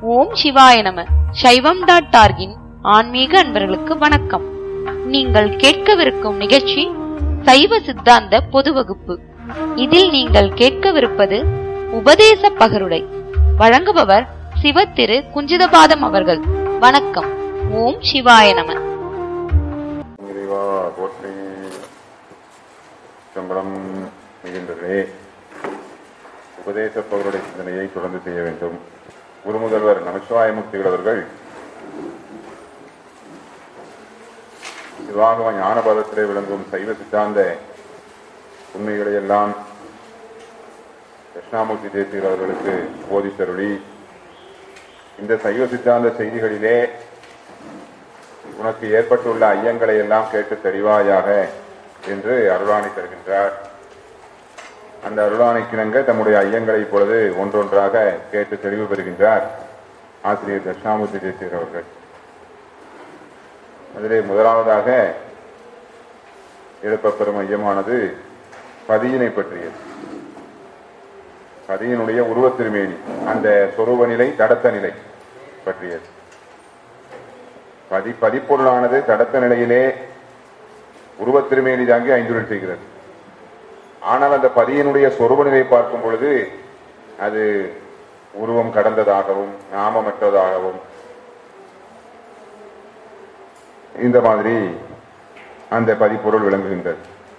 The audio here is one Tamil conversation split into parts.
ஓம் சிவாய நம சைவம் டாட் டார்கின் ஆன்மீக அன்பர்களுக்கு வணக்கம் நீங்கள் கேட்கவிருக்கும் நிகழ்ச்சி சைவ சித்தாந்த பொது வகுப்பு இதில் நீங்கள் கேட்கவிருப்பது உபதேச பகருடை வழங்குபவர் சிவ திரு குஞ்சிதபாதம் அவர்கள் வணக்கம் ஓம் சிவாய நம இறைவா போற்றி சம்பளம் மிகுந்ததே உபதேச பவருடைய சிந்தனையை தொடர்ந்து செய்ய வேண்டும் குரு முதல்வர் நமசிவாயமூர்த்திகள் அவர்கள் சிவாகம ஞானபாதத்திலே விளங்கும் சைவ சித்தாந்த உண்மைகளை எல்லாம் கிருஷ்ணாமூர்த்தி தேசியர் அவர்களுக்கு போதித்தருளி இந்த சைவ சித்தாந்த செய்திகளிலே உனக்கு ஏற்பட்டுள்ள ஐயங்களை எல்லாம் கேட்டு தெளிவாயாக என்று அருளாணை தருகின்றார் அந்த அருளாணைக்கிணங்க தம்முடைய ஐயங்களை இப்பொழுது ஒன்றொன்றாக கேட்டு தெளிவு பெறுகின்றார் ஆசிரியர் தட்சிணாமூர்த்தி தேசியர் அவர்கள் அதிலே முதலாவதாக எழுப்பப்பெறும் ஐயமானது பதியினை பற்றியது பதியினுடைய உருவத்திருமேனி அந்த சொரூப நிலை தடத்த நிலை பற்றியது பதி பதிப்பொருளானது தடத்த நிலையிலே உருவத்திருமேனி தாங்கி ஐந்துருள் செய்கிறது ஆனால் அந்த பதியினுடைய சொருப நிலை பார்க்கும் பொழுது அது உருவம் கடந்ததாகவும் நாமமற்றதாகவும் இந்த மாதிரி அந்த பதிப்பொருள் விளங்குகின்றது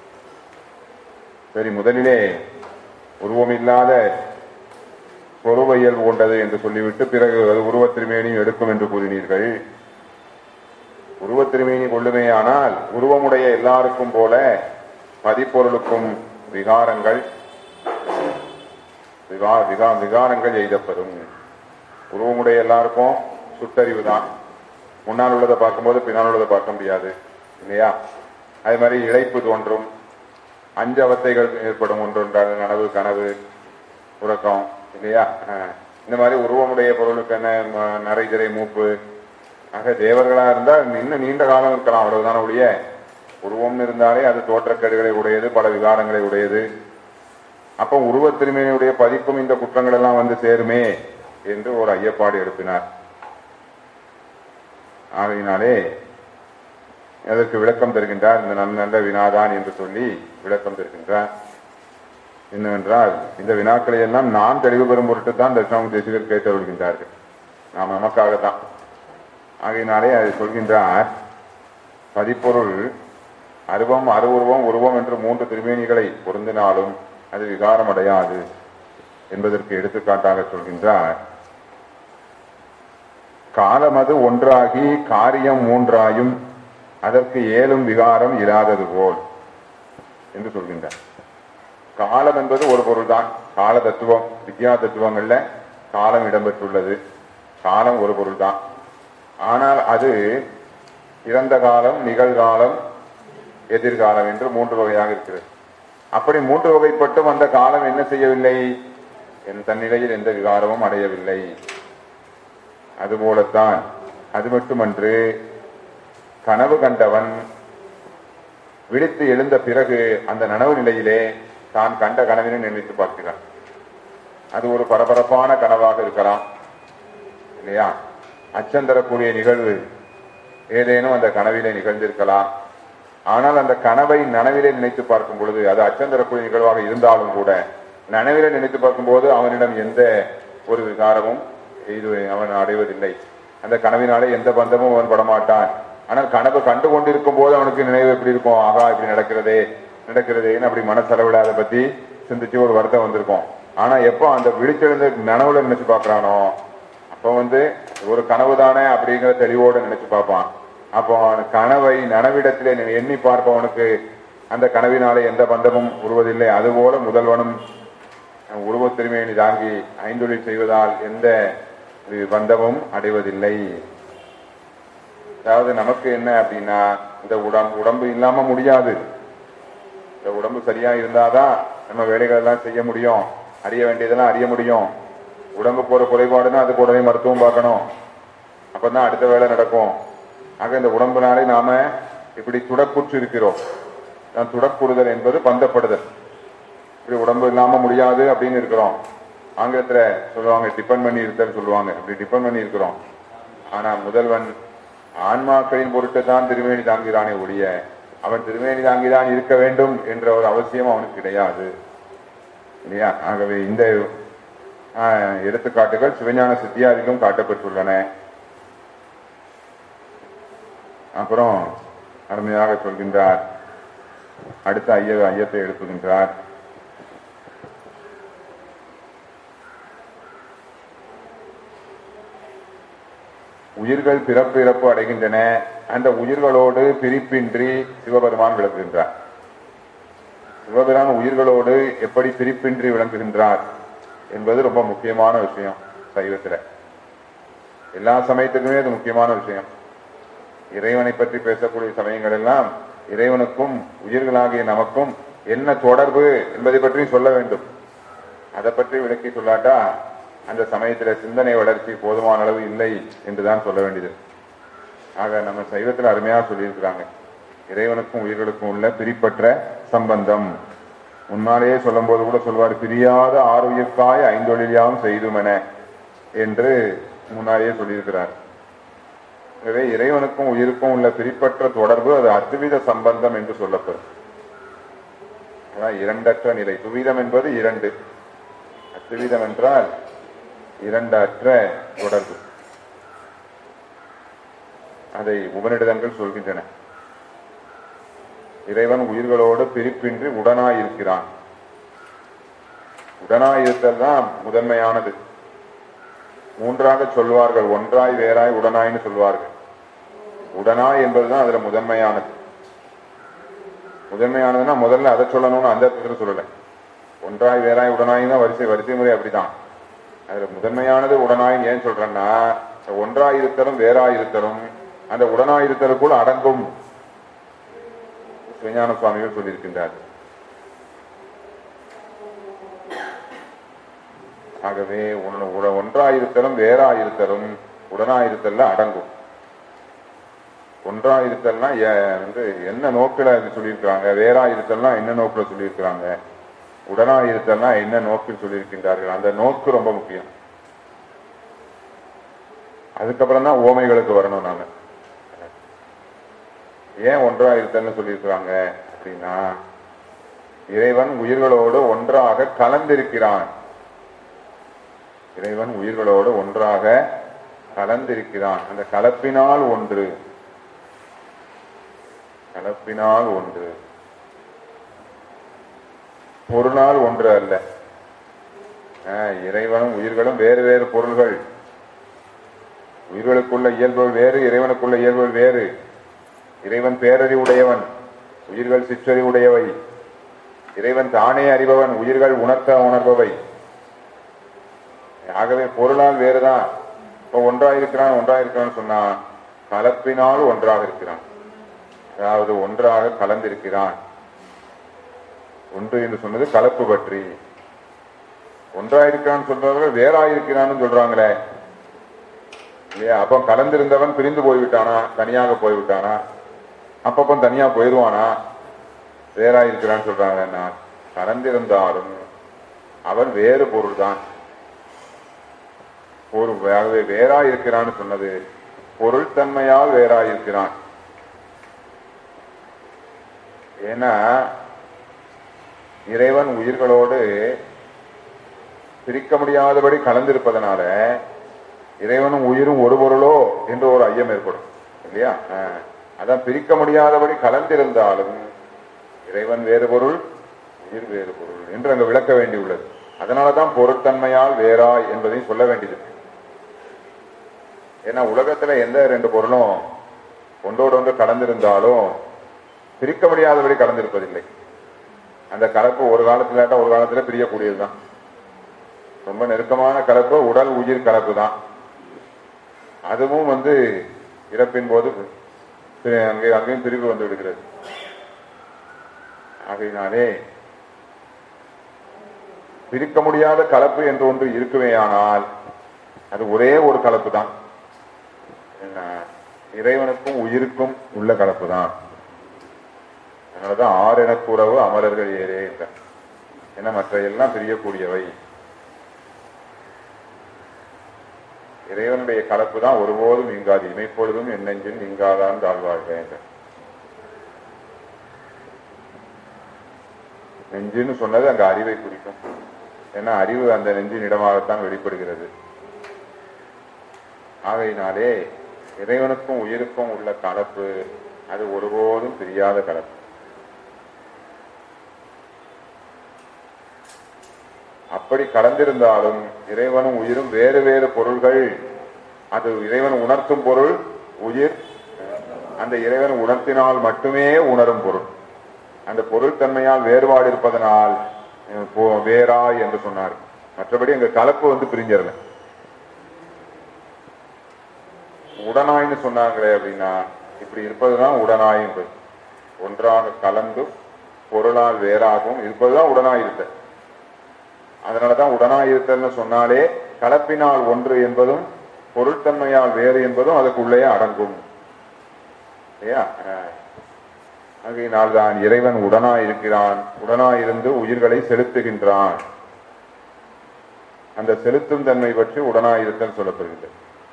சரி முதலிலே உருவமில்லாத சொருப இயல்பு கொண்டது என்று சொல்லிவிட்டு பிறகு அது உருவத்திருமேனியும் எடுக்கும் என்று கூறினீர்கள் உருவத்திருமேனி கொள்ளுமேயானால் உருவமுடைய எல்லாருக்கும் போல பதிப்பொருளுக்கும் விகாரங்கள் விகா விகா விகாரங்கள் எய்தப்படும் உருவமுடைய எல்லாருக்கும் சுட்டறிவு தான் முன்னால் உள்ளதை பார்க்கும்போது பின்னால் உள்ளதை பார்க்க முடியாது இல்லையா அதே மாதிரி இழைப்பு தோன்றும் அஞ்சு அவத்தைகள் ஏற்படும் ஒன்றொன்றாக நனவு கனவு உறக்கம் இல்லையா அஹ், இந்த மாதிரி உருவமுடைய பொருளுக்கு என்ன ம- நரைதிரை மூப்பு ஆக தேவர்களா இருந்தால் இன்னும் நீண்ட காலம் இருக்கலாம் அவ்வளவுதான் ஒழிய உருவம் இருந்தாலே அது தோற்றக்கேடுகளை உடையது பல விகாரங்களை உடையது அப்போ உருவத் திருமணியுடைய பதிப்பும் இந்த குற்றங்கள் எல்லாம் வந்து சேருமே என்று ஒரு ஐயப்பாடு எழுப்பினார் ஆகையினாலே அதற்கு விளக்கம் தருகின்றார் இந்த நல்ல நல்ல வினாதான் என்று சொல்லி விளக்கம் தருகின்றார் என்னவென்றால் இந்த வினாக்களை எல்லாம் நாம் தெளிவு பெறும் பொருட்டு தான் தட்சிணாமூர்த்தி தேசிகர் கேட்டருள்கின்றார்கள் நாம் நமக்காகத்தான் ஆகையினாலே அதை சொல்கின்றார் பதிப்பொருள் அருவம் அருவுருவம் உருவம் என்று மூன்று திருமேனிகளை பொருந்தினாலும் அது விகாரம் அடையாது என்பதற்கு எடுத்துக்காட்டாக சொல்கின்றார் காலமது ஒன்றாகி காரியம் மூன்றாயும் அதற்கு ஏலும் விகாரம் இராதது போல் என்று சொல்கின்றார் காலம் என்பது ஒரு பொருள்தான் கால தத்துவம் வித்யா தத்துவங்கள்ல காலம் இடம்பெற்றுள்ளது காலம் ஒரு பொருள்தான் ஆனால் அது இறந்த காலம் நிகழ்காலம் எதிர்காலம் என்று மூன்று வகையாக இருக்கிறது அப்படி மூன்று வகைப்பட்டும் அந்த காலம் என்ன செய்யவில்லை என் தன்னிலையில் எந்த விகாரமும் அடையவில்லை அதுபோலத்தான் அது மட்டுமன்று கனவு கண்டவன் விழித்து எழுந்த பிறகு அந்த நனவு நிலையிலே தான் கண்ட கனவினை நினைத்து பார்க்கிறான் அது ஒரு பரபரப்பான கனவாக இருக்கலாம் இல்லையா அச்சம் தரக்கூடிய நிகழ்வு ஏதேனும் அந்த கனவிலே நிகழ்ந்திருக்கலாம் ஆனால் அந்த கனவை நனவிலே நினைத்து பார்க்கும் பொழுது அது அச்சம் தரக்கூடிய நிகழ்வாக இருந்தாலும் கூட நனவிலே நினைத்து பார்க்கும்போது அவனிடம் எந்த ஒரு விகாரமும் இது அவன் அடைவதில்லை அந்த கனவினாலே எந்த பந்தமும் அவன் படமாட்டான் ஆனால் கனவு கண்டு கொண்டிருக்கும் போது அவனுக்கு நினைவு எப்படி இருக்கும் ஆகா இப்படி நடக்கிறதே நடக்கிறதேன்னு அப்படி மனசளவில் அதை பத்தி சிந்திச்சு ஒரு வருத்தம் வந்திருக்கும் ஆனா எப்போ அந்த விழிச்செழுந்த நனவுல நினைச்சு பார்க்கறானோ அப்ப வந்து ஒரு கனவு தானே அப்படிங்கிற தெளிவோடு நினைச்சு பார்ப்பான் அப்போ அவன் கனவை நனவிடத்திலே எண்ணி பார்ப்பவனுக்கு அந்த கனவினாலே எந்த பந்தமும் உருவதில்லை அதுபோல முதல்வனும் உருவத் திருமேனி தாங்கி ஐந்தொழில் செய்வதால் எந்த பந்தமும் அடைவதில்லை அதாவது நமக்கு என்ன அப்படின்னா இந்த உடம்பு உடம்பு இல்லாம முடியாது இந்த உடம்பு சரியா இருந்தாதான் நம்ம வேலைகள் எல்லாம் செய்ய முடியும் அறிய வேண்டியதெல்லாம் அறிய முடியும் உடம்புக்கு ஒரு குறைபாடுன்னா அதுக்கு உடனே மருத்துவம் பார்க்கணும் அப்பதான் அடுத்த வேலை நடக்கும் ஆக இந்த உடம்புனாலே நாம இப்படி துடக்குற்று இருக்கிறோம் நான் துடக்குறுதல் என்பது பந்தப்படுதல் இப்படி உடம்பு இல்லாம முடியாது அப்படின்னு இருக்கிறோம் ஆங்கிலத்துல சொல்லுவாங்க டிபெண்ட் பண்ணி இருத்தல் சொல்லுவாங்க அப்படி டிபெண்ட் பண்ணி இருக்கிறோம் ஆனா முதல்வன் ஆன்மாக்களின் பொருட்டு தான் திருமேனி தாங்கிறானே ஒழிய அவன் திருமேனி தாங்கிதான் இருக்க வேண்டும் என்ற ஒரு அவசியம் அவனுக்கு கிடையாது இல்லையா ஆகவே இந்த ஆஹ், எடுத்துக்காட்டுகள் சிவஞான சித்தியாரிலும் காட்டப்பட்டுள்ளன அப்புறம் அருமையாக சொல்கின்றார் அடுத்த ஐய ஐயத்தை எழுப்புகின்றார் உயிர்கள் பிறப்பு இறப்பு அடைகின்றன அந்த உயிர்களோடு பிரிப்பின்றி சிவபெருமான் விளங்குகின்றார் சிவபெருமான் உயிர்களோடு எப்படி பிரிப்பின்றி விளங்குகின்றார் என்பது ரொம்ப முக்கியமான விஷயம் சைவத்துல எல்லா சமயத்துக்குமே அது முக்கியமான விஷயம் இறைவனை பற்றி பேசக்கூடிய சமயங்கள் எல்லாம் இறைவனுக்கும் உயிர்களாகிய நமக்கும் என்ன தொடர்பு என்பதை பற்றி சொல்ல வேண்டும் அதை பற்றி விளக்கி சொல்லாட்டா அந்த சமயத்துல சிந்தனை வளர்ச்சி போதுமான அளவு இல்லை என்றுதான் சொல்ல வேண்டியது ஆக நம்ம சைவத்துல அருமையா சொல்லியிருக்கிறாங்க இறைவனுக்கும் உயிர்களுக்கும் உள்ள பிரிப்பற்ற சம்பந்தம் முன்னாலேயே சொல்லும் போது கூட சொல்வார் பிரியாத ஆறுயிர்க்காய் ஐந்தொழிலியாவும் செய்துமென என்று முன்னாலேயே சொல்லியிருக்கிறார் எனவே இறைவனுக்கும் உயிருக்கும் உள்ள பிரிப்பற்ற தொடர்பு அது அத்துவித சம்பந்தம் என்று சொல்லப்படும் அதான் இரண்டற்ற நிலை துவிதம் என்பது இரண்டு அத்துவிதம் என்றால் இரண்டற்ற தொடர்பு அதை உபனிடதங்கள் சொல்கின்றன இறைவன் உயிர்களோடு பிரிப்பின்றி உடனாயிருக்கிறான் உடனாயிருத்தல் தான் முதன்மையானது மூன்றாக சொல்வார்கள் ஒன்றாய் வேறாய் உடனாய்னு சொல்வார்கள் உடனாய் என்பதுதான் அதுல முதன்மையானது முதன்மையானதுன்னா முதல்ல அதை சொல்லணும்னு அந்த அர்த்தத்துல சொல்லல ஒன்றாய் வேறாய் உடனாய்னா வரிசை வரிசை முறை அப்படிதான் அதுல முதன்மையானது உடனாய் ஏன் சொல்றேன்னா இந்த ஒன்றாயிருத்தலும் வேறாயிருத்தலும் அந்த உடனாயிருத்தலுக்குள் அடங்கும் சிவஞான சுவாமிகள் சொல்லியிருக்கின்றார் ஆகவே உன- உட- ஒன்றாயிருத்தலும் வேறாயிருத்தலும் உடனாயிருத்தல்ல அடங்கும் ஒன்றாயிருத்தல்னா ஏ- வந்து என்ன நோக்கில அது சொல்லியிருக்கிறாங்க வேறாயிருத்தல்னா என்ன நோக்கில சொல்லியிருக்கிறாங்க உடனாயிருத்தல்னா என்ன நோக்கில் சொல்லியிருக்கின்றார்கள் அந்த நோக்கு ரொம்ப முக்கியம் அதுக்கப்புறம் தான் ஓமைகளுக்கு வரணும் நாம ஏன் ஒன்றாயிருத்தல்னு சொல்லியிருக்கிறாங்க அப்படின்னா இறைவன் உயிர்களோடு ஒன்றாக கலந்திருக்கிறான் இறைவன் உயிர்களோடு ஒன்றாக கலந்திருக்கிறான் அந்த கலப்பினால் ஒன்று கலப்பினால் ஒன்று பொருளால் ஒன்று அல்ல ஆஹ், இறைவனும் உயிர்களும் வேறு வேறு பொருள்கள் உயிர்களுக்குள்ள இயல்புகள் வேறு இறைவனுக்குள்ள இயல்புகள் வேறு இறைவன் பேரறிவுடையவன் உயிர்கள் சிற்றறிவுடையவை இறைவன் தானே அறிபவன் உயிர்கள் உணர்த்த உணர்பவை ஆகவே பொருளால் வேறுதான் இப்ப ஒன்றா இருக்கிறான் ஒன்றா இருக்கிறான்னு சொன்னா கலப்பினால் ஒன்றாக இருக்கிறான் அதாவது ஒன்றாக கலந்திருக்கிறான் ஒன்று என்று சொன்னது கலப்பு பற்றி ஒன்றாயிருக்கிறான்னு சொல்றவர்கள் வேறாயிருக்கிறான்னு சொல்றாங்களே இல்லையா அப்ப கலந்திருந்தவன் பிரிந்து போய்விட்டானா தனியாக போய்விட்டானா அப்பப்போ தனியா போயிடுவானா வேறாயிருக்கிறான்னு சொல்றாங்க நான் கலந்திருந்தாலும் அவன் வேறு பொருள் தான் ஒரு ஆகவே வேறா இருக்கிறான்னு சொன்னது பொருள் தன்மையால் வேறா இருக்கிறான் ஏன்னா இறைவன் உயிர்களோடு பிரிக்க முடியாதபடி கலந்திருப்பதனால இறைவனும் உயிரும் ஒரு பொருளோ என்று ஒரு ஐயம் ஏற்படும் இல்லையா ஆஹ். அதான் பிரிக்க முடியாதபடி கலந்திருந்தாலும் இறைவன் வேறு பொருள் உயிர் வேறு பொருள் என்று அங்கு விளக்க வேண்டியுள்ளது அதனாலதான் பொருட்தன்மையால் வேறாய் என்பதையும் சொல்ல வேண்டியது ஏன்னா உலகத்துல எந்த ரெண்டு பொருளும் ஒன்றோடு ஒன்று கலந்திருந்தாலும் பிரிக்க முடியாதபடி கலந்திருப்பதில்லை அந்த கலப்பு ஒரு காலத்துல இல்லாட்டா ஒரு காலத்துல பிரியக்கூடியதுதான் ரொம்ப நெருக்கமான கலப்பு உடல் உயிர் கலப்பு தான் அதுவும் வந்து இறப்பின் போது பி- அங்கே அங்கேயும் பிரிவு வந்து விடுகிறது ஆகையினாலே பிரிக்க முடியாத கலப்பு என்று ஒன்று இருக்குமேயானால் அது ஒரே ஒரு கலப்பு தான் என்ன, இறைவனுக்கும் உயிருக்கும் உள்ள கலப்பு தான் அதனாலதான் ஆறெனக் கூறவு அமரர்கள் ஏறே என்றார். ஏன்னா மற்ற எல்லாம் பிரியக்கூடியவை இறைவனுடைய கலப்பு தான் ஒருபோதும் நீங்காது இமைப்பொழுதும் என் நெஞ்சில் நீங்காதான் தாழ்வாழ்க என்ற நெஞ்சுன்னு சொன்னது அங்க அறிவை குறிக்கும் ஏன்னா அறிவு அந்த நெஞ்சின் இடமாகத்தான் வெளிப்படுகிறது ஆகையினாலே இறைவனுக்கும் உயிருக்கும் உள்ள கலப்பு அது ஒருபோதும் பிரியாத கலப்பு அப்படி கலந்திருந்தாலும் இறைவனும் உயிரும் வேறு வேறு பொருள்கள் அது இறைவன் உணர்த்தும் பொருள் உயிர் அந்த இறைவன் உணர்த்தினால் மட்டுமே உணரும் பொருள் அந்த பொருள் தன்மையால் வேறுபாடு இருப்பதனால் அஹ், போ- வேறா என்று சொன்னார் மற்றபடி அங்க கலப்பு வந்து பிரிஞ்சிடல உடனாய்னு சொன்னாங்களே அப்படின்னா இப்படி இருப்பதுதான் உடனாய் என்பது ஒன்றாக கலந்து பொருளால் வேறாகவும் இருப்பதுதான் உடனாய் இருத்தல் அதனாலதான் உடனாய் இருத்தல்னு சொன்னாலே கலப்பினால் ஒன்று என்பதும் பொருட்தன்மையால் வேறு என்பதும் அதுக்குள்ளே அடங்கும் இல்லையா அஹ், ஆகையினால் தான் இறைவன் உடனாய் இருக்கிறான் உடனாய் இருந்து உயிர்களை செலுத்துகின்றான் அந்த செலுத்தும் தன்மை பற்றி உடனாய் இருத்தல் சொல்லப்படுகிறது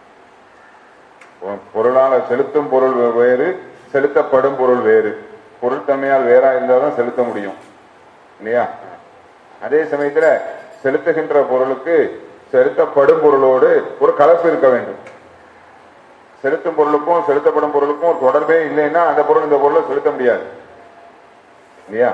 பொருளால செலுத்தும் பொருள் வேறு செலுத்தப்படும் பொருள் வேறு பொருள் தன்மையால் வேறா இருந்தால்தான் செலுத்த முடியும் இல்லையா அதே சமயத்துல செலுத்துகின்ற பொருளுக்கு செலுத்தப்படும் பொருளோடு ஒரு கலப்பு இருக்க வேண்டும் செலுத்தும் பொருளுக்கும் செலுத்தப்படும் பொருளுக்கும் ஒரு தொடர்பே இல்லைன்னா அந்த பொருள் இந்த பொருளை செலுத்த முடியாது இல்லையா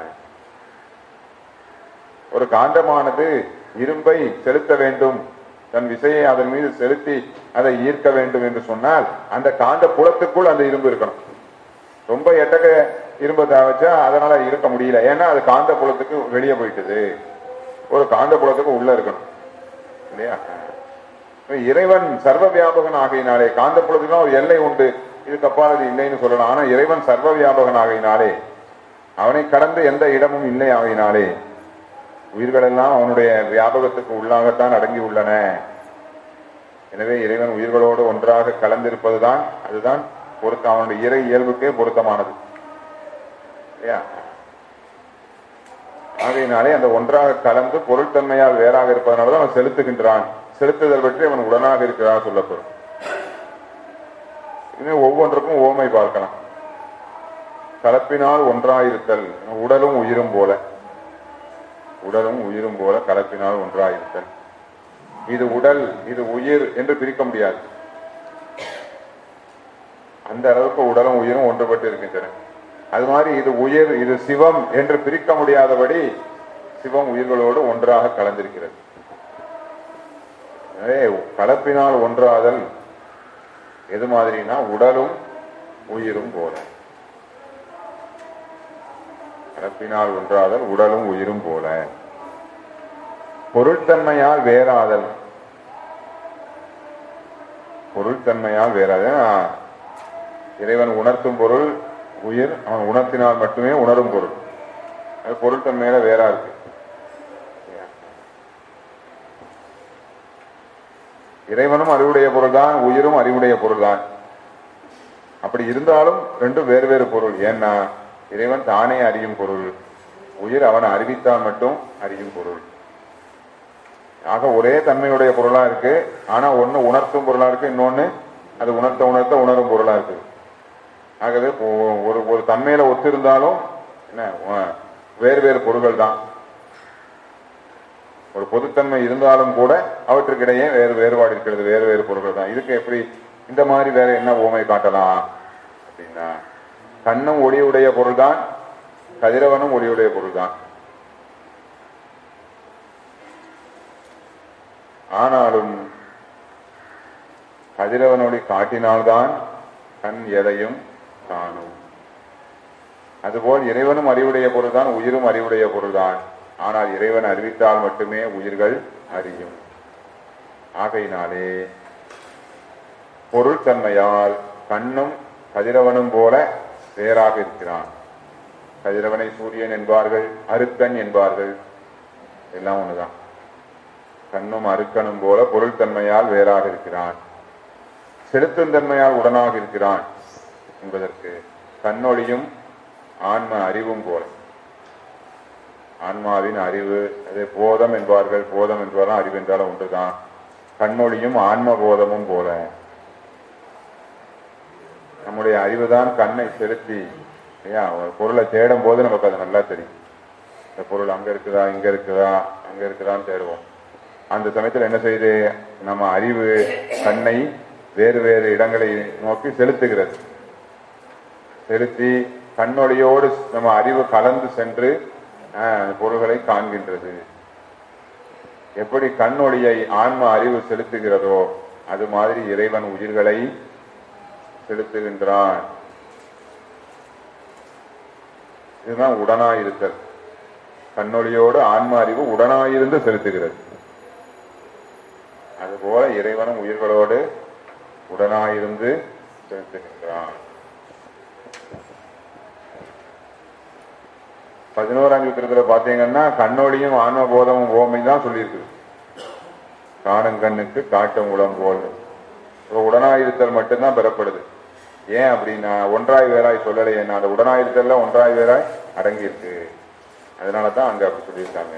ஒரு காந்தமானது இரும்பை செலுத்த வேண்டும் தன் விசையை அதன் மீது செலுத்தி அதை ஈர்க்க வேண்டும் என்று சொன்னால் அந்த காந்த புலத்துக்குள் அந்த இரும்பு இருக்கணும் ரொம்ப எட்டக்க இரும்பை தா- வச்சா அதனால இருக்க முடியல ஏன்னா அது காந்த புலத்துக்கு வெளியே போயிட்டது ஒரு காந்த புலத்துக்கு உள்ள இருக்கணும் இல்லையா இறைவன் சர்வ வியாபகன் ஆகையினாலே காந்த புலத்துக்கு ஒரு எல்லை உண்டு இதுக்கு அப்பால் அது இல்லைன்னு சொல்லலாம் ஆனா இறைவன் சர்வ வியாபகன் ஆகையினாலே அவனை கடந்து எந்த இடமும் இல்லை ஆகையினாலே உயிர்கள் எல்லாம் அவனுடைய வியாபகத்துக்கு உள்ளாகத்தான் அடங்கி உள்ளன எனவே இறைவன் உயிர்களோடு ஒன்றாக கலந்திருப்பதுதான் அதுதான் பொருத்த அவனுடைய இறை இயல்புக்கே பொருத்தமானது இல்லையா ஆகையினாலே அந்த ஒன்றாக கலந்து பொருள்தன்மையால் வேறாக இருப்பதனாலதான் அவன் செலுத்துகின்றான் செலுத்துதல் பற்றி அவன் உடனாக இருக்கிறார் சொல்லப்படும் இனிமே ஒவ்வொன்றுக்கும் ஓமை பார்க்கலாம் கலப்பினால் ஒன்றாயிருத்தல் உடலும் உயிரும் போல உடலும் உயிரும் போல கலப்பினால் ஒன்றாயிருத்தல் இது உடல் இது உயிர் என்று பிரிக்க முடியாது அந்த அளவுக்கு உடலும் உயிரும் ஒன்றுபட்டு இருக்கின்றன அது மாதிரி இது உயிர் இது சிவம் என்று பிரிக்க முடியாதபடி சிவம் உயிர்களோடு ஒன்றாக கலந்திருக்கிறது எனவே கலப்பினால் ஒன்றாதல் எது மாதிரினா உடலும் உயிரும் போல கலப்பினால் ஒன்றாதல் உடலும் உயிரும் போல பொருட்தன்மையால் வேறாதல் பொருட்தன்மையால் வேறாதல் ஏன்னா, இறைவன் உணர்த்தும் பொருள் உயிர் அவன் உணர்த்தினால் மட்டுமே உணரும் பொருள் அது பொருட்தன்மையில வேறா இருக்கு இறைவனும் அறிவுடைய பொருள்தான் உயிரும் அறிவுடைய பொருள்தான் அப்படி இருந்தாலும் ரெண்டும் வேறு வேறு பொருள் ஏன்னா இறைவன் தானே அறியும் பொருள் உயிர் அவன் அறிவித்தால் மட்டும் அறியும் பொருள் ஆக ஒரே தன்மையுடைய பொருளா இருக்கு ஆனா ஒண்ணு உணர்த்தும் பொருளா இருக்கு இன்னொன்னு அது உணர்த்த உணர்த்த உணரும் பொருளா இருக்கு ஆகவே ஒ- ஒரு ஒரு தன்மையில ஒத்து இருந்தாலும் என்ன உ- வேறு வேறு பொருள்கள் தான் ஒரு பொதுத்தன்மை இருந்தாலும் கூட அவற்றுக்கிடையே வேறு வேறுபாடு இருக்கிறது வேறு வேறு பொருள்கள் தான் இதுக்கு எப்படி இந்த மாதிரி வேற என்ன ஓமை காட்டலாம் அப்படின்னா கண்ணும் ஒளியுடைய பொருள்தான் கதிரவனும் ஒளியுடைய பொருள்தான் ஆனாலும் கதிரவன் ஒளி காட்டினால்தான் கண் எதையும் காணும் அதுபோல் இறைவனும் அறிவுடைய பொருள்தான் உயிரும் அறிவுடைய பொருள்தான் ஆனால் இறைவன் அறிவித்தால் மட்டுமே உயிர்கள் அறியும் ஆகையினாலே பொருள் தன்மையால் கண்ணும் கதிரவனும் போல வேறாக இருக்கிறான் கதிரவனை சூரியன் என்பார்கள் அருக்கன் என்பார்கள் எல்லாம் ஒண்ணுதான் கண்ணும் அருக்கனும் போல பொருள் தன்மையால் வேறாக இருக்கிறான் செலுத்தும் தன்மையால் உடனாக இருக்கிறான் என்பதற்கு கண்ணொளியும் ஆன்ம அறிவும் போல ஆன்மாவின் அறிவு அதே போதம் என்பார்கள் போதம் என்பாலும் அறிவு என்றாலும் ஒன்றுதான் கண்ணொளியும் ஆன்மபோதமும் போல நம்முடைய அறிவுதான் கண்ணை செலுத்தி இல்லையா ஒரு பொருளை தேடும் போது நமக்கு அது நல்லா தெரியும் இந்த பொருள் அங்க இருக்குதா இங்க இருக்குதா அங்க இருக்குதான்னு தேடுவோம் அந்த சமயத்துல என்ன செய்யுது நம்ம அறிவு கண்ணை வேறு வேறு இடங்களை நோக்கி செலுத்துகிறது செலுத்தி கண்ணொளியோடு நம்ம அறிவு கலந்து சென்று ஆஹ், அந்த பொருள்களை காண்கின்றது எப்படி கண்ணொளியை ஆன்ம அறிவு செலுத்துகிறதோ அது மாதிரி இறைவன் உயிர்களை செலுத்துகின்றான் இதுதான் உடனாயிருத்தல் கண்ணொளியோடு ஆன்ம அறிவு உடனாயிருந்து செலுத்துகிறது அதுபோல இறைவனும் உயிர்களோடு உடனாயிருந்து செலுத்துகின்றான் பதினோராம் யுத்தத்துல பாத்தீங்கன்னா கண்ணொளியும் ஆன்மபோதமும் ஓமை தான் சொல்லியிருக்குது காணும் கண்ணுக்கு காட்டும் உளம் போல் இப்போ உடனாயிருத்தல் மட்டும்தான் பெறப்படுது ஏன் அப்படின்னா ஒன்றாய் வேறாய் சொல்லலை என்ன அந்த உடனாயிருத்தல்ல ஒன்றாய் வேறாய் அடங்கி இருக்கு அதனால தான் அங்க அப்படி சொல்லியிருக்காங்க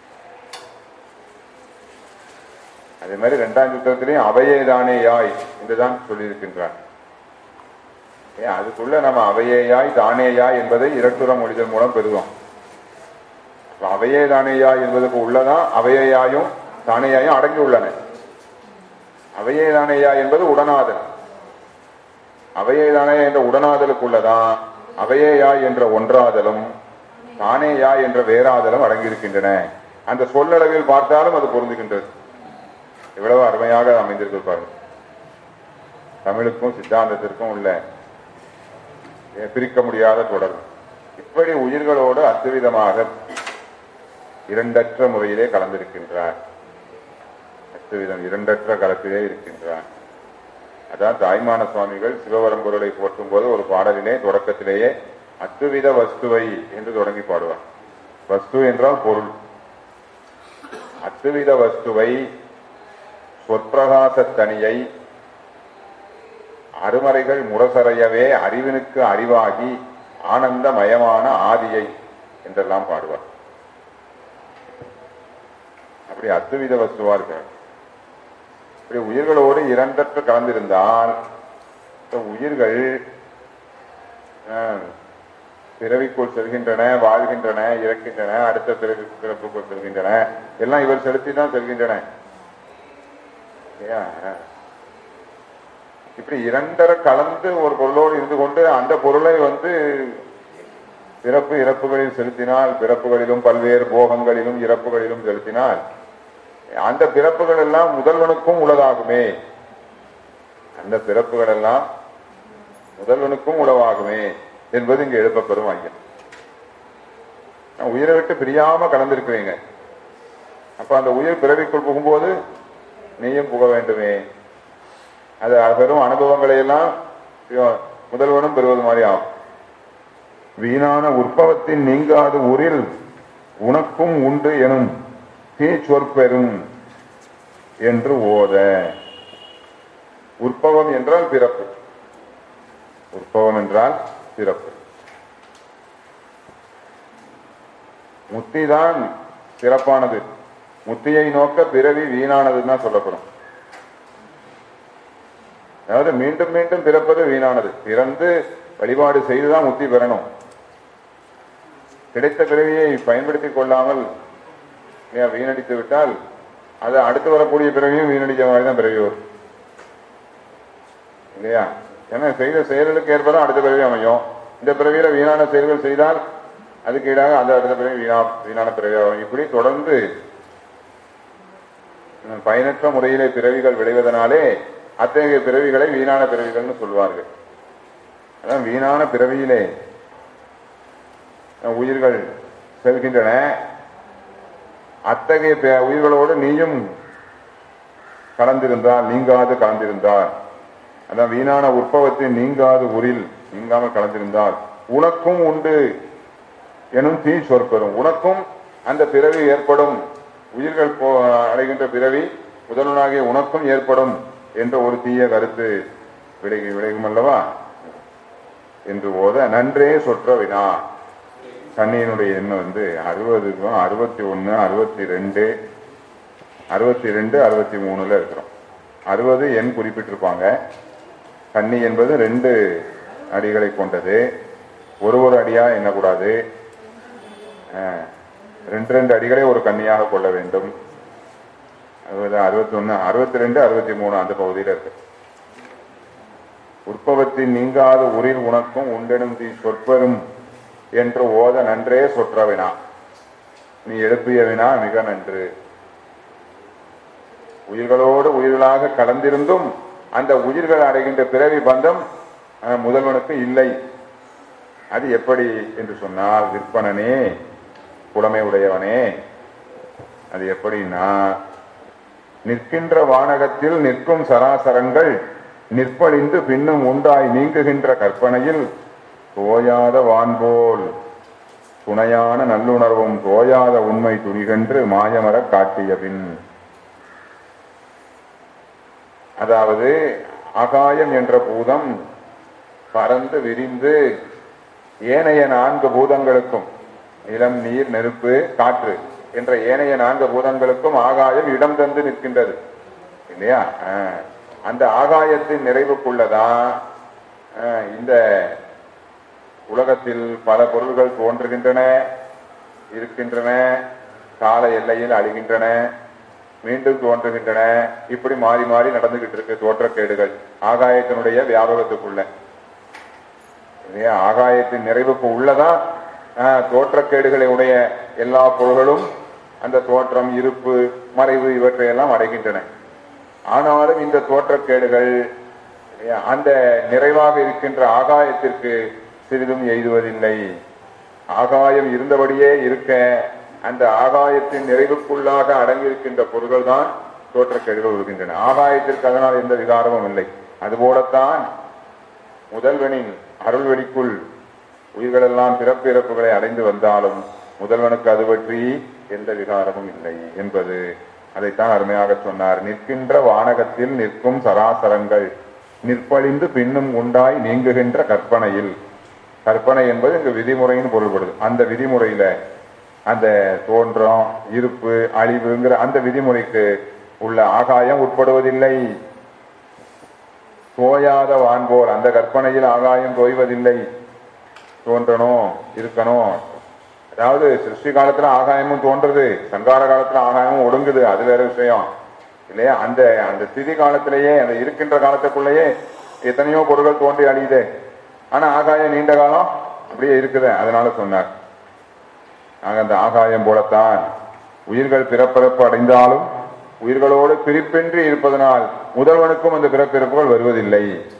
அதே மாதிரி இரண்டாம் யுத்தத்திலையும் அவையே தானே யாய் என்றுதான் சொல்லியிருக்கின்றார் ஏன் அதுக்குள்ள நம்ம அவையேயாய் தானேயாய் என்பதை இரட்டுற மொழிதல் மூலம் பெறுவோம் அப்ப அவையே தானேயா என்பதற்கு உள்ளதான் அவையேயாயும் தானேயாயும் அடங்கி உள்ளன அவையே தானேயா என்பது உடனாதல் அவையே தானே என்ற உடனாதலுக்குள்ளதான் அவையேயா என்ற ஒன்றாதலும் தானேயா என்ற வேறாதலும் அடங்கியிருக்கின்றன அந்த சொல்லளவில் பார்த்தாலும் அது பொருந்துகின்றது எவ்வளவு அருமையாக அமைந்திருக்கு பாருங்க தமிழுக்கும் சித்தாந்தத்திற்கும் உள்ள அஹ், பிரிக்க முடியாத தொடர்பு இப்படி உயிர்களோடு அத்துவிதமாக இரண்டற்ற முறையிலே கலந்திருக்கின்றார் அத்துவிதம் இரண்டற்ற கலப்பிலே இருக்கின்றார் அதான் தாய்மான சுவாமிகள் சிவபரம்பொருளை போற்றும் போது ஒரு பாடலிலே தொடக்கத்திலேயே அத்துவித வஸ்துவை என்று தொடங்கி பாடுவார் வஸ்து என்றால் பொருள் அத்துவித வஸ்துவை சொற்பிரகாச தனியை அருமறைகள் முரசறையவே அறிவினுக்கு அறிவாகி ஆனந்தமயமான ஆதியை என்றெல்லாம் பாடுவார் அப்படி அத்துவித வஸ்துவா இருக்கிறார் இப்படி உயிர்களோடு இரண்டற்று கலந்திருந்தால் இந்த உயிர்கள் ஆஹ், பிறவிக்குள் செல்கின்றன வாழ்கின்றன இறக்கின்றன அடுத்த பிறவி பிறப்புக்குள் செல்கின்றன எல்லாம் இவர் செலுத்தி தான் செல்கின்றன இல்லையா? இப்படி இரண்டரை கலந்து ஒரு பொருளோடு இருந்து கொண்டு அந்த பொருளை வந்து பிறப்பு இறப்புகளில் செலுத்தினால் பிறப்புகளிலும் பல்வேறு போகங்களிலும் இறப்புகளிலும் செலுத்தினால் அந்த பிறப்புகள் எல்லாம் முதல்வனுக்கும் உளதாகுமே அந்த பிறப்புகள் எல்லாம் முதல்வனுக்கும் உளவாகுமே என்பது இங்க எழுப்பப்பெறும் ஐயன் நான் உயிரை விட்டு பிரியாம கலந்திருக்கிறீங்க அப்ப அந்த உயிர் பிறவிக்குள் புகும்போது நீயும் புக வேண்டுமே அது பெரும் அனுபவங்களை எல்லாம் இவன் முதல்வனும் பெறுவது மாதிரி ஆகும் வீணான உற்பவத்தின் நீங்காத ஊரில் உனக்கும் உண்டு எனும் தீ சொற்பெறும் என்று ஓத உற்பவம் என்றால் பிறப்பு உற்பவம் என்றால் பிறப்பு முத்திதான் சிறப்பானது முத்தியை நோக்க பிறவி வீணானதுன்னு தான் சொல்லப்படும் அதாவது மீண்டும் மீண்டும் பிறப்பது வீணானது பிறந்து வழிபாடு செய்துதான் முத்தி பெறணும் கிடைத்த பிறவியை பயன்படுத்திக் கொள்ளாமல் ஏன் வீணடித்து விட்டால் அது அடுத்து வரக்கூடிய பிறவியும் வீணடிக்க மாதிரி தான் பிறவி வரும் இல்லையா ஏன்னா செய்த செயல்களுக்கு ஏற்பதான் அடுத்த பிறவி அமையும் இந்த பிறவியில வீணான செயல்கள் செய்தால் அதுக்கு ஈடாக அந்த அடுத்த பிறவி வீணா வீணான பிறவி ஆகும் இப்படி தொடர்ந்து உம், பயனற்ற முறையிலே பிறவிகள் விளைவதனாலே அத்தகைய பிறவிகளை வீணான பிறவிகள்னு சொல்வார்கள் அதான் வீணான பிறவியிலே அஹ், உயிர்கள் செல்கின்றன அத்தகைய பி- உயிர்களோடு நீயும் கலந்திருந்தால் நீங்காது கலந்திருந்தால் அதான் வீணான உற்பவத்தின் நீங்காது உரில் நீங்காமல் கலந்திருந்தால் உனக்கும் உண்டு எனும் தீ சொற்பெறும் உனக்கும் அந்த பிறவி ஏற்படும் உயிர்கள் போ அடைகின்ற பிறவி முதல்வனாகிய உனக்கும் ஏற்படும் என்ற ஒரு தீய கருத்து விலகி விலகும் அல்லவா என்று ஓத நன்றே சொற்ற வினா கண்ணியினுடைய எண்ணம் வந்து அறுபதுக்கும் அறுபத்தி ஒன்று அறுபத்தி ரெண்டு அறுபத்தி ரெண்டு அறுபத்தி மூணுல இருக்கிறோம் அறுபது எண் குறிப்பிட்டிருப்பாங்க கன்னி என்பது ரெண்டு அடிகளை கொண்டது ஒரு ஒரு அடியா எண்ணக்கூடாது அஹ், ரெண்டு ரெண்டு அடிகளை ஒரு கன்னியாக கொள்ள வேண்டும் அறுபத்தி ஒன்னு அறுபத்தி ரெண்டு அறுபத்தி மூணு அந்த பகுதியில் இருக்கு உற்பவத்தின் நீங்காத உரில் உனக்கும் உண்டெனும் தீ சொற்பெரும் என்று ஓத நன்றே சொற்ற வினா நீ எழுப்பிய வினா மிக நன்று உயிர்களோடு உயிர்களாக கலந்திருந்தும் அந்த உயிர்கள் அடைகின்ற பிறவி பந்தம் அஹ், முதல்வனுக்கு இல்லை அது எப்படி என்று சொன்னால் விற்பனனே புலமை உடையவனே அது எப்படின்னா நிற்கின்ற வானகத்தில் நிற்கும் சராசரங்கள் நிற்பழிந்து பின்னும் உண்டாய் நீங்குகின்ற கற்பனையில் தோயாத வான்போல் துணையான நல்லுணர்வும் தோயாத உண்மை துணிகென்று மாயமரக் காட்டிய பின் அதாவது ஆகாயம் என்ற பூதம் பறந்து விரிந்து ஏனைய நான்கு பூதங்களுக்கும் நிலம் நீர் நெருப்பு காற்று என்ற ஏனைய நான்கு பூதங்களுக்கும் ஆகாயம் இடம் தந்து நிற்கின்றது இல்லையா ஆஹ். அந்த ஆகாயத்தின் நிறைவுக்குள்ளதான் ஆஹ், இந்த உலகத்தில் பல பொருள்கள் தோன்றுகின்றன இருக்கின்றன கால எல்லையில் அழிகின்றன மீண்டும் தோன்றுகின்றன இப்படி மாறி மாறி நடந்துகிட்டு இருக்கு தோற்றக்கேடுகள் ஆகாயத்தினுடைய வியாபகத்துக்குள்ள இல்லையா ஆகாயத்தின் நிறைவுக்கு உள்ளதான் ஆஹ், தோற்றக்கேடுகளை உடைய எல்லா பொருள்களும் அந்த தோற்றம் இருப்பு மறைவு இவற்றையெல்லாம் அடைகின்றன ஆனாலும் இந்த தோற்றக்கேடுகள் இல்லையா, அந்த நிறைவாக இருக்கின்ற ஆகாயத்திற்கு சிறிதும் எய்துவதில்லை ஆகாயம் இருந்தபடியே இருக்க அந்த ஆகாயத்தின் நிறைவுக்குள்ளாக அடங்கியிருக்கின்ற பொருள்கள் தான் தோற்றக்கேடுகள் வருகின்றன ஆகாயத்திற்கு அதனால் எந்த விகாரமும் இல்லை அதுபோலத்தான் முதல்வனின் அருள்வெளிக்குள் உயிர்களெல்லாம் பிறப்பு இறப்புகளை அடைந்து வந்தாலும் முதல்வனுக்கு அது பற்றி எந்த விகாரமும் இல்லை என்பது அதைத்தான் அருமையாக சொன்னார் நிற்கின்ற வானகத்தில் நிற்கும் சராசரங்கள் நிற்பழிந்து பின்னும் உண்டாய் நீங்குகின்ற கற்பனையில் கற்பனை என்பது இங்கு விதிமுறைன்னு பொருள்படுது அந்த விதிமுறையில அந்த தோற்றம் இருப்பு அழிவுங்கிற அந்த விதிமுறைக்கு உள்ள ஆகாயம் உட்படுவதில்லை தோயாத வான்போல் அந்த கற்பனையில் ஆகாயம் தோய்வதில்லை தோன்றணும் இருக்கணும் அதாவது சிருஷ்டி காலத்துல ஆகாயமும் தோன்றுது சங்கார காலத்துல ஆகாயமும் ஒடுங்குது அது வேற விஷயம் இல்லையா அந்த அந்த ஸ்திதி காலத்திலேயே அந்த இருக்கின்ற காலத்துக்குள்ளேயே எத்தனையோ பொருட்கள் தோன்றி அழியுது ஆனா ஆகாயம் நீண்ட காலம் அப்படியே இருக்குது அதனால சொன்னார் ஆக அந்த ஆகாயம் போலத்தான் உயிர்கள் பிறப்பிறப்பு அடைந்தாலும் உயிர்களோடு பிரிப்பின்றி இருப்பதனால் முதல்வனுக்கும் அந்த பிறப்பிறப்புகள் வருவதில்லை